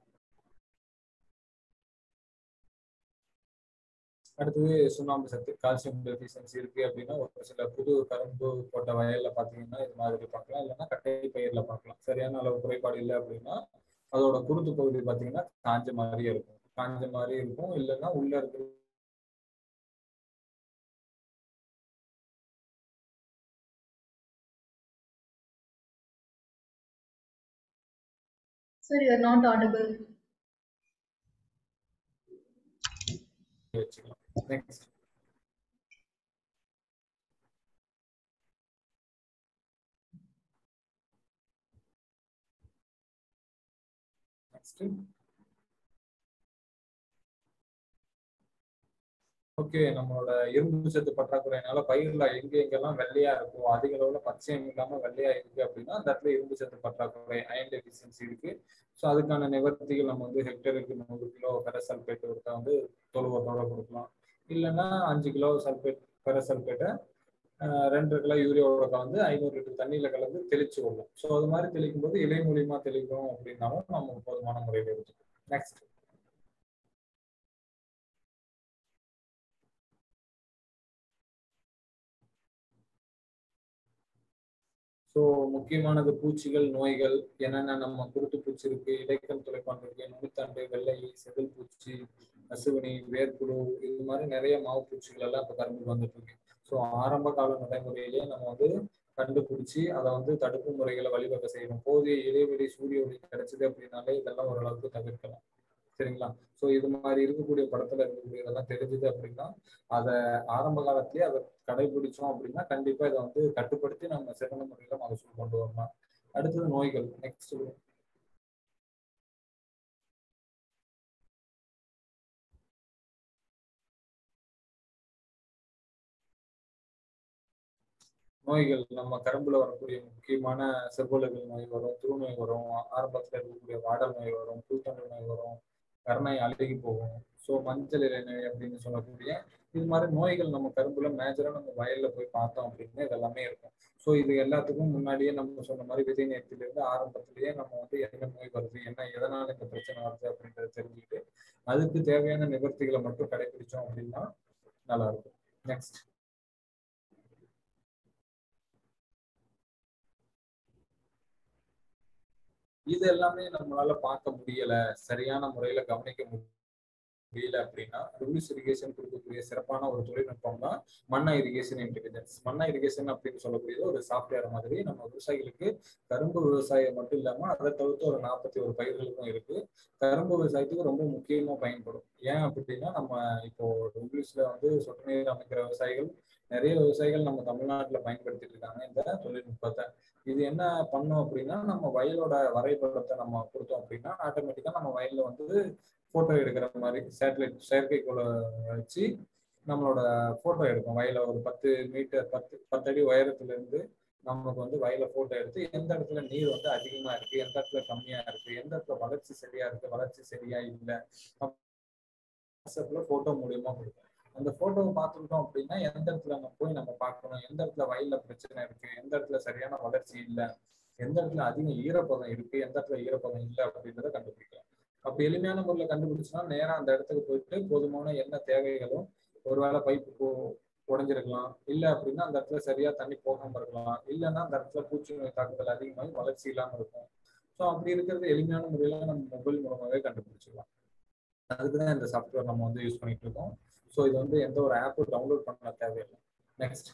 அடுத்தது சுண்ணாம்பு சத்து கால்சியம் டெஃபிஷியன்சி இருக்கு அப்படின்னா ஒரு சில புது கரும்பு போட்ட வயல்ல பாத்தீங்கன்னா இது மாதிரி பார்க்கலாம் இல்லைன்னா கட்டை பயிர்ல பார்க்கலாம் சரியான அளவு குறைபாடு இல்லை அப்படின்னா அதோட குருத்து பகுதி பாத்தீங்கன்னா காஞ்ச மாதிரியே இருக்கும் காஞ்ச மாதிரி இருக்கும் இல்லைன்னா உள்ள இருக்கிற Sir, you are not audible. வச்சுக்கலாம் நெக்ஸ்ட் நெக்ஸ்ட் ஓகே நம்மளோட இரும்பு சத்து பற்றாக்குறையினால பயிர்ல எங்க எங்கெல்லாம் வெள்ளையா இருக்கும் அதிக அளவுல பச்சையம் இல்லாம வெள்ளையா இருக்கு அப்படின்னா அந்த இடத்துல இரும்பு சத்து பற்றாக்குறை அயன் டெபிசியன்சி இருக்கு ஸோ அதுக்கான நிவர்த்திகள் நம்ம வந்து ஹெக்டருக்கு நூறு கிலோ பெரசல்பேட் ஒருத்தா வந்து தொழுவத்தோட கொடுக்கலாம் இல்லைன்னா அஞ்சு கிலோ சல்பேட் பெரசல்பேட்டை ரெண்டு கிலோ யூரியாவோட கலந்து ஐநூறு லிட்டர் தண்ணியில கலந்து தெளிச்சு விடலாம் ஸோ அது மாதிரி தெளிக்கும் போது இலை மூலியமா தெளிக்கிறோம் அப்படின்னாலும் நம்ம போதுமான முறையில் எடுத்துக்கணும் நெக்ஸ்ட் ஸோ முக்கியமானது பூச்சிகள் நோய்கள் என்னென்ன நம்ம குருத்து பூச்சி இருக்கு இடைக்கல் துளைப்பான் இருக்கு நுனித்தண்டு வெள்ளை செதில் பூச்சி நசுவினி வேர்க்குழு இது மாதிரி நிறைய மாவு பூச்சிகள் எல்லாம் இப்போ கரும்புக்கு வந்துட்டு இருக்கு ஸோ ஆரம்ப கால நடைமுறையிலேயே நம்ம வந்து கண்டுபிடிச்சி அதை வந்து தடுப்பு முறைகளை வழிவகை செய்யணும் போதிய இடைவெளி சூரிய ஒளி கிடைச்சது அப்படின்னாலே இதெல்லாம் ஓரளவுக்கு தவிர்க்கலாம் சரிங்களா ஸோ இது மாதிரி இருக்கக்கூடிய படத்துல இருக்கக்கூடிய இதெல்லாம் தெரிஞ்சுது அப்படின்னா அதை ஆரம்ப காலத்திலேயே அதை கடைபிடிச்சோம் அப்படின்னா கண்டிப்பா இதை வந்து கட்டுப்படுத்தி நம்ம சிறந்த முறையில மகசூல் கொண்டு வரலாம் அடுத்தது நோய்கள் நெக்ஸ்ட் நோய்கள் நம்ம கரும்புல வரக்கூடிய முக்கியமான செவ்வொழுகள் நோய் வரும் துருநோய் வரும் ஆரம்பத்துல இருக்கக்கூடிய வாடல் நோய் வரும் பூத்தண்டு நோய் வரும் கருணை அழுகி போகும் ஸோ மஞ்சள் இலை நோய் அப்படின்னு சொல்லக்கூடிய இது மாதிரி நோய்கள் நம்ம கரும்புல மேஜரா நம்ம வயல்ல போய் பார்த்தோம் அப்படின்னா இதெல்லாமே இருக்கும் ஸோ இது எல்லாத்துக்கும் முன்னாடியே நம்ம சொன்ன மாதிரி விதை நேரத்திலிருந்து ஆரம்பத்திலேயே நம்ம வந்து என்ன நோய் வருது என்ன எதனால இந்த பிரச்சனை வருது அப்படின்றத தெரிஞ்சுக்கிட்டு அதுக்கு தேவையான நிவர்த்திகளை மட்டும் கடைபிடிச்சோம் அப்படின்னா நல்லா இருக்கும் நெக்ஸ்ட் இது எல்லாமே நம்மளால பார்க்க முடியல சரியான முறையில கவனிக்க முடியல அப்படின்னா ரிவர்ஸ் இரிகேஷன் கொடுக்கக்கூடிய சிறப்பான ஒரு தொழில்நுட்பம் தான் மண்ணா இரிகேஷன் இன்டெலிஜென்ஸ் மண்ணா இரிகேஷன் அப்படின்னு சொல்லக்கூடியது ஒரு சாஃப்ட்வேர் மாதிரி நம்ம விவசாயிகளுக்கு கரும்பு விவசாயம் மட்டும் இல்லாம அதை தவிர்த்து ஒரு நாற்பத்தி ஒரு பயிர்களுக்கும் இருக்கு கரும்பு விவசாயத்துக்கு ரொம்ப முக்கியமா பயன்படும் ஏன் அப்படின்னா நம்ம இப்போ இங்கிலீஷ்ல வந்து சொட்டு நீர் அமைக்கிற விவசாயிகள் நிறைய விவசாயிகள் நம்ம தமிழ்நாட்டுல பயன்படுத்திட்டு இருக்காங்க இந்த தொழில்நுட்பத்தை இது என்ன பண்ணும் அப்படின்னா நம்ம வயலோட வரைபடத்தை நம்ம கொடுத்தோம் அப்படின்னா ஆட்டோமேட்டிக்கா நம்ம வயல்ல வந்து போட்டோ எடுக்கிற மாதிரி சேட்டலைட் செயற்கைக்கோளை வச்சு நம்மளோட போட்டோ எடுக்கும் வயல ஒரு பத்து மீட்டர் பத்து பத்தடி உயரத்துல இருந்து நமக்கு வந்து வயல போட்டோ எடுத்து எந்த இடத்துல நீர் வந்து அதிகமா இருக்கு எந்த இடத்துல கம்மியா இருக்கு எந்த இடத்துல வளர்ச்சி சரியா இருக்கு வளர்ச்சி சரியா இல்லை வாட்ஸ்அப்ல போட்டோ மூலியமா கொடுக்கும் அந்த போட்டோவை பார்த்துக்கிட்டோம் அப்படின்னா எந்த இடத்துல நம்ம போய் நம்ம பார்க்கணும் எந்த இடத்துல வயல்ல பிரச்சனை இருக்கு எந்த இடத்துல சரியான வளர்ச்சி இல்லை எந்த இடத்துல அதிக ஈரப்பதம் இருக்கு எந்த இடத்துல ஈரப்பதம் இல்லை அப்படின்றத கண்டுபிடிக்கலாம் அப்படி எளிமையான முறையில் கண்டுபிடிச்சோம்னா நேரம் அந்த இடத்துக்கு போயிட்டு போதுமான என்ன தேவைகளும் ஒருவேளை பைப்பு உடஞ்சிருக்கலாம் இல்லை அப்படின்னா அந்த இடத்துல சரியா தண்ணி போகாம இருக்கலாம் இல்லைன்னா அந்த இடத்துல பூச்சி நோய் தாக்குதல் அதிகமாகி வளர்ச்சி இல்லாம இருக்கும் ஸோ அப்படி இருக்கிறது எளிமையான முறையில நம்ம மொபைல் மூலமாகவே கண்டுபிடிச்சிடலாம் அதுக்கு தான் இந்த சாஃப்ட்வேர் நம்ம வந்து யூஸ் பண்ணிட்டு இருக்கோம் ஸோ இது வந்து எந்த ஒரு ஆப்பும் டவுன்லோட் பண்ண தேவையில்லை நெக்ஸ்ட்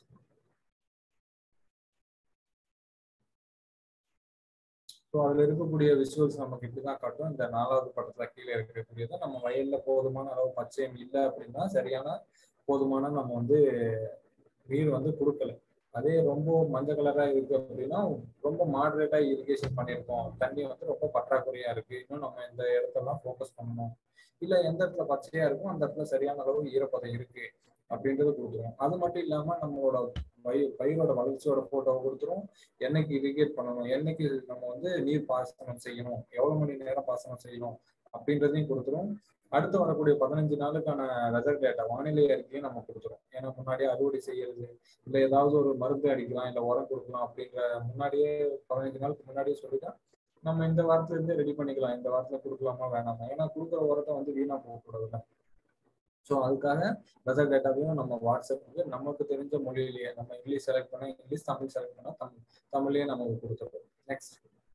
ஸோ அதில் இருக்கக்கூடிய விஷுவல்ஸ் நமக்கு இப்படி தான் காட்டும் இந்த நாலாவது படத்தில் கீழே இருக்கக்கூடியது நம்ம வயல்ல போதுமான அளவு பச்சையம் இல்லை அப்படின்னா சரியான போதுமான நம்ம வந்து நீர் வந்து கொடுக்கல அதே ரொம்ப மஞ்சள் கலரா இருக்கு அப்படின்னா ரொம்ப மாடரேட்டா இரிகேஷன் பண்ணியிருக்கோம் தண்ணி வந்து ரொம்ப பற்றாக்குறையா இருக்கு இன்னும் நம்ம இந்த இடத்தெல்லாம் ஃபோக்கஸ் பண்ணணும் இல்ல எந்த இடத்துல பச்சையா இருக்கும் அந்த இடத்துல சரியான அளவு ஈரப்பதம் இருக்கு அப்படின்றது கொடுத்துரும் அது மட்டும் இல்லாம நம்மளோட பயிர் பயிரோட வளர்ச்சியோட போட்டோவை கொடுத்துரும் என்னைக்கு இரிகேட் பண்ணணும் என்னைக்கு நம்ம வந்து நீர் பாசனம் செய்யணும் எவ்வளவு மணி நேரம் பாசனம் செய்யணும் அப்படின்றதையும் கொடுத்துரும் அடுத்து வரக்கூடிய பதினஞ்சு நாளுக்கான வெதர் டேட்டா வானிலை அறிக்கையும் நம்ம கொடுத்துரும் ஏன்னா முன்னாடியே அறுவடை செய்யறது இல்ல ஏதாவது ஒரு மருந்து அடிக்கலாம் இல்ல உரம் கொடுக்கலாம் அப்படின்ற முன்னாடியே பதினஞ்சு நாளுக்கு முன்னாடியே சொல்லிட்டா நம்ம இந்த வாரத்துல இருந்து ரெடி பண்ணிக்கலாம் இந்த வாரத்துல கொடுக்கலாமா வேணாமா ஏன்னா கொடுக்குற உரத்தை வந்து வீணா போகக்கூடாதுல்ல ஸோ அதுக்காக வெதர் டேட்டாவையும் நம்ம வாட்ஸ்அப்புக்கு நமக்கு தெரிஞ்ச மொழியிலேயே நம்ம இங்கிலீஷ் செலக்ட் பண்ணா இங்கிலீஷ் தமிழ் செலக்ட் பண்ணா தமிழ் தமிழ்லயே நமக்கு கொடுத்துருக்கோம் நெக்ஸ்ட்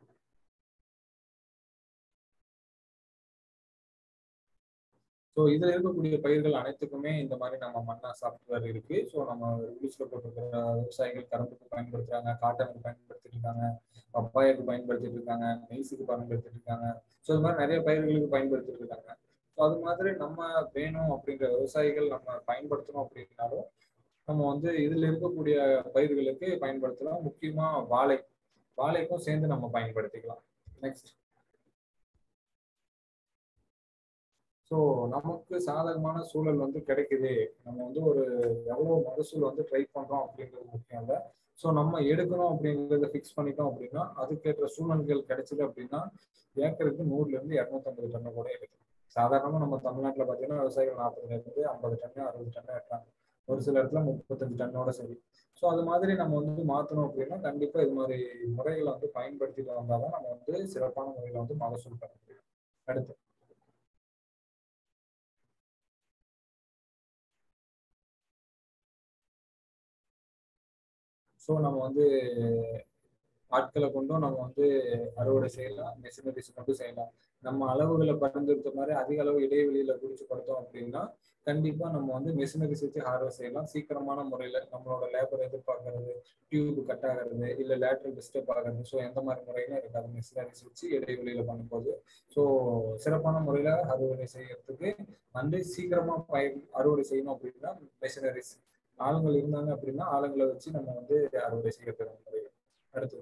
ஸோ இதுல இருக்கக்கூடிய பயிர்கள் அனைத்துக்குமே இந்த மாதிரி நம்ம மண்ணா சாஃப்ட்வேர் இருக்கு ஸோ நம்ம இங்கிலீஷ்ல போட்டிருக்கிற விவசாயிகள் கரும்புக்கு பயன்படுத்துறாங்க காட்டனுக்கு பயன்படுத்திட்டு இருக்காங்க பப்பாயாக்கு பயன்படுத்திட்டு இருக்காங்க மெய்ஸுக்கு பயன்படுத்திட்டு இருக்காங்க ஸோ இது மாதிரி நிறைய பயிர்களுக்கு பயன்படுத்திட்டு இருக்காங்க ஸோ அது மாதிரி நம்ம வேணும் அப்படின்ற விவசாயிகள் நம்ம பயன்படுத்தணும் அப்படின்னாலும் நம்ம வந்து இதுல இருக்கக்கூடிய பயிர்களுக்கு பயன்படுத்தலாம் முக்கியமா வாழை வாழைக்கும் சேர்ந்து நம்ம பயன்படுத்திக்கலாம் நெக்ஸ்ட் ஸோ நமக்கு சாதகமான சூழல் வந்து கிடைக்குது நம்ம வந்து ஒரு எவ்வளோ மகசூல் வந்து ட்ரை பண்றோம் அப்படின்றது முக்கியம் இல்லை ஸோ நம்ம எடுக்கணும் அப்படிங்கிறத ஃபிக்ஸ் பண்ணிட்டோம் அப்படின்னா அதுக்கேற்ற சூழ்நிலைகள் கிடைச்சது அப்படின்னா ஏக்கருக்கு நூறுல இருந்து இரநூத்தம்பது டன்னு கூட எடுக்கும் சாதாரணமாக நம்ம தமிழ்நாட்டில் பார்த்தீங்கன்னா விவசாயிகள் நாற்பதுல இருந்து ஐம்பது டன்னு அறுபது டன்னு எடுத்தாங்க ஒரு சில இடத்துல முப்பத்தஞ்சு டன்னோட சரி ஸோ அது மாதிரி நம்ம வந்து மாற்றணும் அப்படின்னா கண்டிப்பாக இது மாதிரி முறைகளை வந்து பயன்படுத்திட்டு வந்தால் தான் நம்ம வந்து சிறப்பான முறையில் வந்து மகசூல் பெற முடியும் அடுத்து ஸோ நம்ம வந்து ஆட்களை கொண்டும் நம்ம வந்து அறுவடை செய்யலாம் மெஷினரிஸ் கொண்டு செய்யலாம் நம்ம அளவுகளை பரிந்துரைத்த மாதிரி அதிக அளவு இடைவெளியில குறிச்சு படுத்தோம் அப்படின்னா கண்டிப்பா நம்ம வந்து மெஷினரிஸ் வச்சு ஹார்வெஸ்ட் செய்யலாம் சீக்கிரமான முறையில நம்மளோட லேபர் எதிர்பார்க்கறது டியூப் கட் ஆகிறது இல்ல லேட்ரல் டிஸ்டர்ப் ஆகிறது ஸோ எந்த மாதிரி முறையிலும் இருக்காது மெஷினரிஸ் வச்சு இடைவெளியில பண்ணும்போது ஸோ சிறப்பான முறையில அறுவடை செய்யறதுக்கு வந்து சீக்கிரமா பயிர் அறுவடை செய்யணும் அப்படின்னா மெஷினரிஸ் ஆளுங்கள் இருந்தாங்க அப்படின்னா ஆளுங்களை வச்சு நம்ம வந்து அறுவடை செய்யறது முறை அடுத்து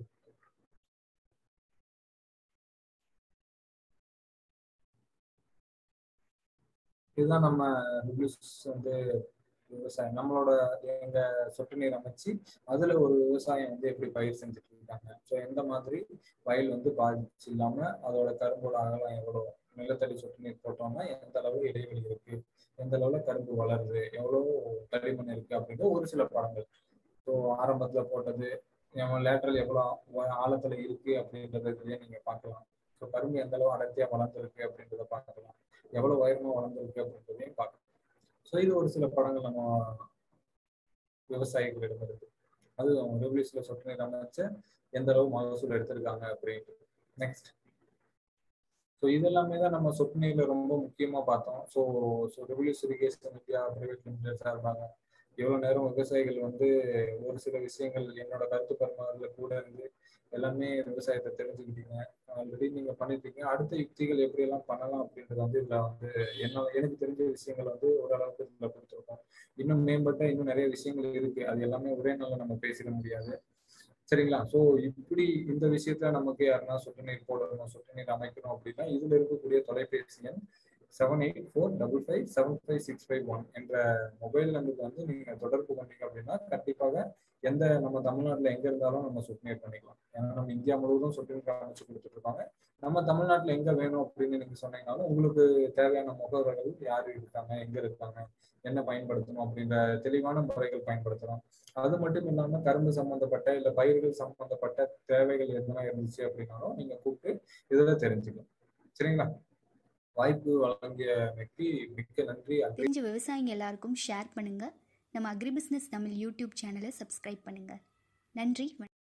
இதுதான் நம்ம ரிவ்யூஸ் வந்து விவசாயம் நம்மளோட எங்க சொட்டு நீர் அமைச்சு அதுல ஒரு விவசாயம் வந்து எப்படி பயிர் செஞ்சுட்டு இருக்காங்க ஸோ எந்த மாதிரி வயல் வந்து பாதிச்சு இல்லாம அதோட கரும்போட அகலம் எவ்வளோ நிலத்தடி சொட்டு நீர் போட்டோம்னா எந்த அளவு இடைவெளி இருக்கு எந்த அளவுல கரும்பு வளருது எவ்வளவு களிமண் இருக்கு அப்படின்ற ஒரு சில படங்கள் ஸோ ஆரம்பத்துல போட்டது லேட்டரல் எவ்வளவு ஆழத்துல இருக்கு அப்படின்றதுலயே நீங்க பார்க்கலாம் ஸோ கரும்பு எந்த அளவு அடர்த்தியா வளர்ந்துருக்கு அப்படின்றத பார்க்கலாம் எவ்வளவு உயரமா வளர்ந்துருக்கு அப்படின்றதையும் பார்க்கலாம் ஸோ இது ஒரு சில படங்கள் நம்ம விவசாயிகளிடம் இருக்கு அது அவங்க ரெவல்யூஸ்ல சொட்டு நீர் அமைச்சு எந்த அளவு மகசூல் எடுத்திருக்காங்க அப்படின்ட்டு நெக்ஸ்ட் ஸோ இதெல்லாமே தான் நம்ம சொட்டு நீர்ல ரொம்ப முக்கியமா பார்த்தோம் so so Rivulis irrigation India private limited சார்பாங்க எவ்வளவு நேரம் விவசாயிகள் வந்து ஒரு சில விஷயங்கள் என்னோட கருத்து பரிமாறல கூட இருந்து எல்லாமே விவசாயத்தை தெரிஞ்சுக்கிட்டீங்க ஆல்ரெடி நீங்க பண்ணிருக்கீங்க அடுத்த யுக்திகள் எப்படி எல்லாம் பண்ணலாம் அப்படின்றது வந்து இதுல வந்து என்ன எனக்கு தெரிஞ்ச விஷயங்கள் வந்து ஓரளவுக்கு இதுல கொடுத்துருக்கோம் இன்னும் மேம்பட்ட இன்னும் நிறைய விஷயங்கள் இருக்கு அது எல்லாமே ஒரே நாள்ல நம்ம பேசிட முடியாது சரிங்களா ஸோ இப்படி இந்த விஷயத்த நமக்கு யாருன்னா சொட்டு நீர் போடணும் சொட்டு நீர் அமைக்கணும் அப்படின்னா இதுல இருக்கக்கூடிய தொலைபேசி எண் seven eight four double five seven five six five one என்ற மொபைல் நம்பருக்கு வந்து நீங்க தொடர்பு கொண்டீங்க அப்படின்னா கண்டிப்பாக எந்த நம்ம தமிழ்நாட்டுல எங்க இருந்தாலும் நம்ம சொட்டு நீர் பண்ணிக்கலாம் ஏன்னா நம்ம இந்தியா முழுவதும் சொட்டு நீர் அமைச்சு கொடுத்துட்டு இருக்காங்க நம்ம தமிழ்நாட்டுல எங்க வேணும் அப்படின்னு நீங்க சொன்னீங்கனாலும் உங்களுக்கு தேவையான முகவர்கள் யாரு இருக்காங்க எங்க இருக்காங்க என்ன பயன்படுத்தணும் அப்படின்ற தெளிவான முறைகள் பயன்படுத்தலாம் அது மட்டும் இல்லாம கரும்பு சம்பந்தப்பட்ட இல்ல பயிர்கள் சம்பந்தப்பட்ட தேவைகள் எதுனா இருந்துச்சு அப்படின்னாலும் நீங்க கூப்பிட்டு இதுல தெரிஞ்சுக்கலாம் சரிங்களா வாய்ப்பு வழங்கிய மிக்க மிக்க நன்றி தெரிஞ்ச விவசாயிங்க எல்லாருக்கும் ஷேர் பண்ணுங்க நம்ம அக்ரி பிஸ்னஸ் தமிழ் யூடியூப் சேனலை சப்ஸ்கிரைப் பண்ணுங்க நன்றி